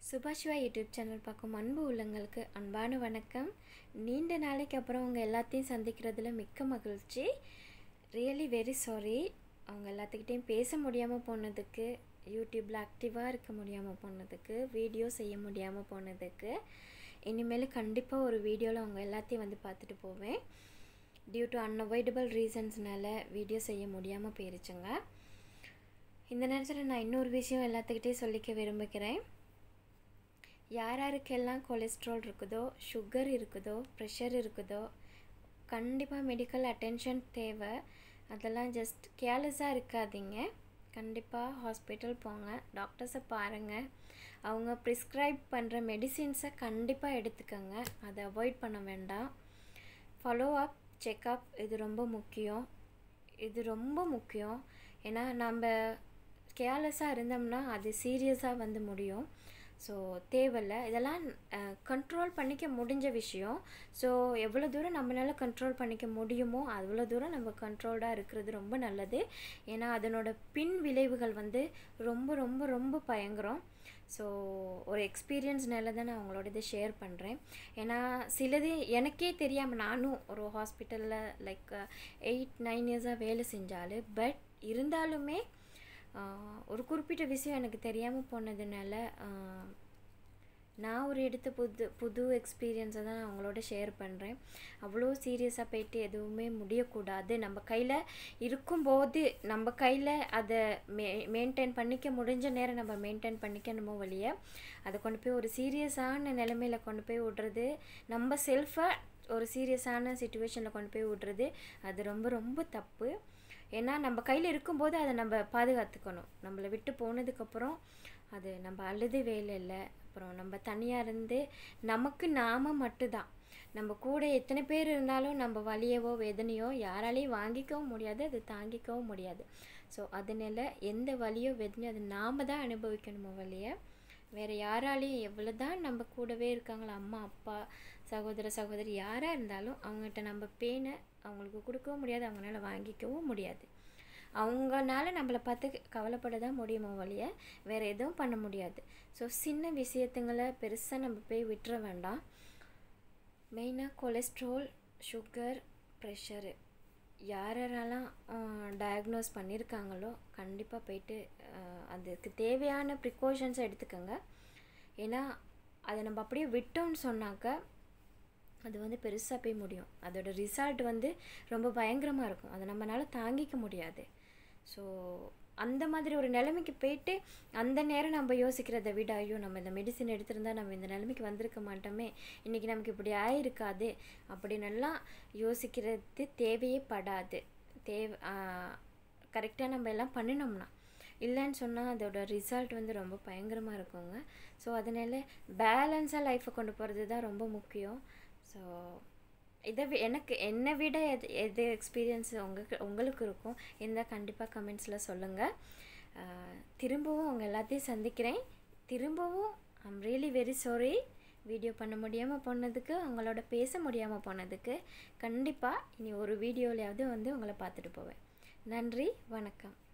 சுபாஷிவா YouTube channel பார்க்கும் அன்பு உள்ளங்களுக்கு அன்பான வணக்கம் நீண்ட நாளைக்கு அப்புறம் அவங்க எல்லாத்தையும் சந்திக்கிறதுல மிக்க மகிழ்ச்சி ரியலி வெரி சாரி அவங்க எல்லாத்துக்கிட்டேயும் பேச முடியாமல் போனதுக்கு யூடியூப்பில் ஆக்டிவாக இருக்க முடியாமல் போனதுக்கு வீடியோ செய்ய முடியாமல் போனதுக்கு இனிமேல் கண்டிப்பாக ஒரு வீடியோவில் அவங்க எல்லாத்தையும் வந்து பார்த்துட்டு போவேன் டியூ டு அன்அவாய்டபிள் ரீசன்ஸ்னால வீடியோ செய்ய முடியாமல் போயிருச்சுங்க இந்த நேரத்தில் நான் இன்னொரு விஷயம் எல்லாத்துக்கிட்டே சொல்லிக்க விரும்புகிறேன் யார் யாருக்கெல்லாம் கொலஸ்ட்ரால் இருக்குதோ சுகர் இருக்குதோ ப்ரெஷர் இருக்குதோ கண்டிப்பாக மெடிக்கல் அட்டென்ஷன் தேவை அதெல்லாம் ஜஸ்ட் கேர்லெஸ்ஸாக இருக்காதீங்க கண்டிப்பாக ஹாஸ்பிட்டல் போங்க டாக்டர்ஸை பாருங்கள் அவங்க ப்ரிஸ்கிரைப் பண்ணுற மெடிசின்ஸை கண்டிப்பாக எடுத்துக்கோங்க அதை அவாய்ட் பண்ண வேண்டாம் ஃபாலோ அப் செக்கப் இது ரொம்ப முக்கியம் இது ரொம்ப முக்கியம் ஏன்னா நம்ம கேர்லெஸ்ஸாக இருந்தோம்னா அது சீரியஸாக வந்து முடியும் ஸோ தேவையில்ல இதெல்லாம் கண்ட்ரோல் பண்ணிக்க முடிஞ்ச விஷயம் ஸோ எவ்வளோ தூரம் நம்மளால் கண்ட்ரோல் பண்ணிக்க முடியுமோ அவ்வளோ தூரம் நம்ம கண்ட்ரோல்டாக இருக்கிறது ரொம்ப நல்லது ஏன்னா அதனோட பின் விளைவுகள் வந்து ரொம்ப ரொம்ப ரொம்ப பயங்கரம் ஸோ ஒரு எக்ஸ்பீரியன்ஸ்னால தான் நான் அவங்களோட இதை ஷேர் பண்ணுறேன் ஏன்னா சிலது எனக்கே தெரியாமல் நானும் ஒரு ஹாஸ்பிட்டலில் லைக் எயிட் நைன் இயர்ஸாக வேலை செஞ்சாலும் பட் இருந்தாலுமே ஒரு குறிப்பிட்ட விஷயம் எனக்கு தெரியாமல் போனதுனால நான் ஒரு எடுத்த புது புது எக்ஸ்பீரியன்ஸை தான் நான் அவங்களோட ஷேர் பண்ணுறேன் அவ்வளோ சீரியஸாக போயிட்டு எதுவுமே முடியக்கூடாது நம்ம கையில் இருக்கும்போது நம்ம கையில் அதை மெ மெயின்டைன் பண்ணிக்க முடிஞ்ச நேரம் நம்ம மெயின்டைன் பண்ணிக்கணுமோ வழிய அதை கொண்டு போய் ஒரு சீரியஸான நிலைமையில் கொண்டு போய் விடுறது நம்ம செல்ஃபை ஒரு சீரியஸான சுச்சுவேஷனில் கொண்டு போய் விடுறது அது ரொம்ப ரொம்ப தப்பு ஏன்னா நம்ம கையில் இருக்கும்போது அதை நம்ம பாதுகாத்துக்கணும் நம்மளை விட்டு போனதுக்கப்புறம் அது நம்ம அழுது வேலை இல்லை அப்புறம் நம்ம தனியாக இருந்து நமக்கு நாம மட்டும்தான் நம்ம கூட எத்தனை பேர் இருந்தாலும் நம்ம வலியவோ வேதனையோ யாராலையும் வாங்கிக்கவும் முடியாது அது தாங்கிக்கவும் முடியாது ஸோ அதனால எந்த வலியோ வேதனையோ அது நாம் தான் அனுபவிக்கணுமோ வழிய வேறு யாராலையும் எவ்வளோ தான் நம்ம கூடவே இருக்காங்களோ அம்மா அப்பா சகோதர சகோதரி யாராக இருந்தாலும் அவங்ககிட்ட நம்ம பேனை அவங்களுக்கு கொடுக்கவும் முடியாது அவங்களால வாங்கிக்கவும் முடியாது அவங்கனால நம்மளை பார்த்து கவலைப்பட தான் முடியுமோ வழிய வேறு எதுவும் பண்ண முடியாது ஸோ சின்ன விஷயத்துங்களை பெருசாக நம்ம போய் விட்டுற வேண்டாம் மெயினாக கொலஸ்ட்ரால் சுகர் ப்ரெஷரு யாரெல்லாம் டயக்னோஸ் பண்ணியிருக்காங்களோ கண்டிப்பாக போயிட்டு அதுக்கு தேவையான ப்ரிகாஷன்ஸை எடுத்துக்கோங்க ஏன்னா அதை நம்ம அப்படியே விட்டோம்னு சொன்னாக்க அது வந்து பெருசாக போய் முடியும் அதோட ரிசல்ட் வந்து ரொம்ப பயங்கரமாக இருக்கும் அதை நம்மளால் தாங்கிக்க முடியாது ஸோ அந்த மாதிரி ஒரு நிலைமைக்கு போயிட்டு அந்த நேரம் நம்ம யோசிக்கிறத விட ஐயோ நம்ம இந்த மெடிசின் எடுத்திருந்தா நம்ம இந்த நிலைமைக்கு வந்திருக்க மாட்டோமே இன்றைக்கி நமக்கு இப்படி ஆயிருக்காது அப்படின்னெல்லாம் யோசிக்கிறது தேவையே படாது தேவை கரெக்டாக நம்ம எல்லாம் பண்ணினோம்னா இல்லைன்னு சொன்னால் அதோட ரிசல்ட் வந்து ரொம்ப பயங்கரமாக இருக்குங்க ஸோ அதனால் பேலன்ஸாக லைஃப்பை கொண்டு போகிறது தான் ரொம்ப முக்கியம் ஸோ இதை எனக்கு என்னை விட எது எது எக்ஸ்பீரியன்ஸ் உங்களுக்கு உங்களுக்கு இருக்கும் இருந்தால் கண்டிப்பாக கமெண்ட்ஸில் சொல்லுங்கள் திரும்பவும் அவங்க எல்லாத்தையும் சந்திக்கிறேன் திரும்பவும் I'm really very sorry video பண்ண முடியாமல் போனதுக்கு அவங்களோட பேச முடியாமல் போனதுக்கு கண்டிப்பாக இனி ஒரு வீடியோலையாவது வந்து உங்களை பார்த்துட்டு போவேன் நன்றி வணக்கம்